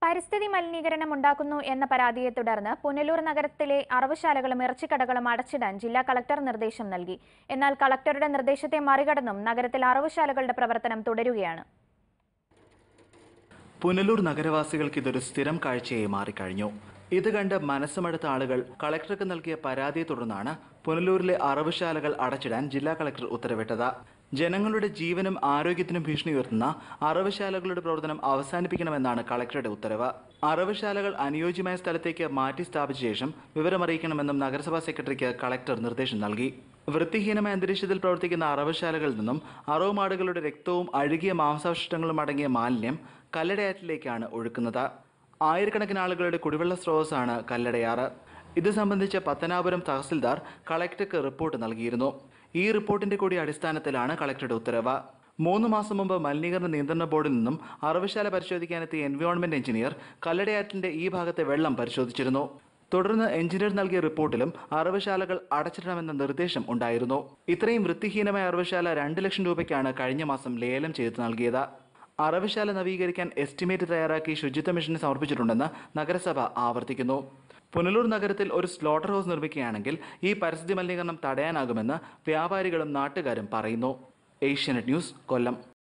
പരിസ്ഥിതി മലിനീകരണം ഉണ്ടാക്കുന്നു എന്ന പരാതിയെ തുടർന്ന് പുനലൂർ നഗരത്തിലെ അറവുശാലകളും ഇറച്ചിക്കടകളും അടച്ചിടാൻ ജില്ലാ കളക്ടർ നിർദ്ദേശം നൽകി എന്നാൽ കളക്ടറുടെ നിർദ്ദേശത്തെ മറികടന്നും നഗരത്തിൽ അറവുശാലകളുടെ പ്രവർത്തനം തുടരുകയാണ് പുനലൂർ നഗരവാസികൾക്ക് ഇതൊരു സ്ഥിരം കാഴ്ചയായി മാറിക്കഴിഞ്ഞു ഇത് കണ്ട് മനസ്സുമടുത്ത ആളുകൾ കളക്ടർക്ക് നൽകിയ പരാതിയെ തുടർന്നാണ് പുനലൂരിലെ അറവുശാലകൾ അടച്ചിടാൻ ജില്ലാ കളക്ടർ ഉത്തരവിട്ടത് ജനങ്ങളുടെ ജീവനും ആരോഗ്യത്തിനും ഭീഷണി ഉയർത്തുന്ന അറവുശാലകളുടെ പ്രവർത്തനം അവസാനിപ്പിക്കണമെന്നാണ് കളക്ടറുടെ ഉത്തരവ് അറവുശാലകൾ അനുയോജ്യമായ സ്ഥലത്തേക്ക് മാറ്റി സ്ഥാപിച്ച ശേഷം വിവരമറിയിക്കണമെന്നും നഗരസഭാ സെക്രട്ടറിക്ക് കളക്ടർ നിർദ്ദേശം നൽകി വൃത്തിഹീനമായ അന്തരീക്ഷത്തിൽ പ്രവർത്തിക്കുന്ന അറവുശാലകളിൽ നിന്നും അറവുമാടുകളുടെ രക്തവും അഴുകിയ മാംസാവശിഷ്ടങ്ങളും അടങ്ങിയ മാലിന്യം കല്ലടയാറ്റിലേക്കാണ് ഒഴുക്കുന്നത് ആയിരക്കണക്കിന് ആളുകളുടെ കുടിവെള്ള സ്രോതസ്സാണ് കല്ലടയാറ് ഇത് സംബന്ധിച്ച് പത്തനാപുരം തഹസിൽദാർ കളക്ടർക്ക് റിപ്പോർട്ട് നൽകിയിരുന്നു ഈ റിപ്പോർട്ടിന്റെ കൂടി അടിസ്ഥാനത്തിലാണ് കളക്ടറുടെ ഉത്തരവ് മൂന്ന് മാസം മുമ്പ് മലിനീകരണ നിയന്ത്രണ ബോർഡിൽ നിന്നും അറവുശാല പരിശോധിക്കാനെത്തിയ എൻവയോൺമെന്റ് എഞ്ചിനീയർ കല്ലടയാറ്റിന്റെ ഈ ഭാഗത്തെ വെള്ളം പരിശോധിച്ചിരുന്നു തുടർന്ന് എഞ്ചിനീയർ നൽകിയ റിപ്പോർട്ടിലും അറവുശാലകൾ അടച്ചിടണമെന്ന നിർദ്ദേശം ഉണ്ടായിരുന്നു ഇത്രയും വൃത്തിഹീനമായ അറവുശാല രണ്ട് ലക്ഷം രൂപയ്ക്കാണ് കഴിഞ്ഞ മാസം ലേലം ചെയ്ത് നൽകിയത് അറവുശാല നവീകരിക്കാൻ എസ്റ്റിമേറ്റ് തയ്യാറാക്കി ശുചിത്വ മിഷന് സമർപ്പിച്ചിട്ടുണ്ടെന്ന് നഗരസഭ ആവർത്തിക്കുന്നു പുനലൂർ നഗരത്തിൽ ഒരു സ്ലോട്ടർ ഹൗസ് നിർമ്മിക്കുകയാണെങ്കിൽ ഈ പരിസ്ഥിതി മലിനീകരണം തടയാനാകുമെന്ന് വ്യാപാരികളും നാട്ടുകാരും പറയുന്നു ഏഷ്യാനെറ്റ് ന്യൂസ് കൊല്ലം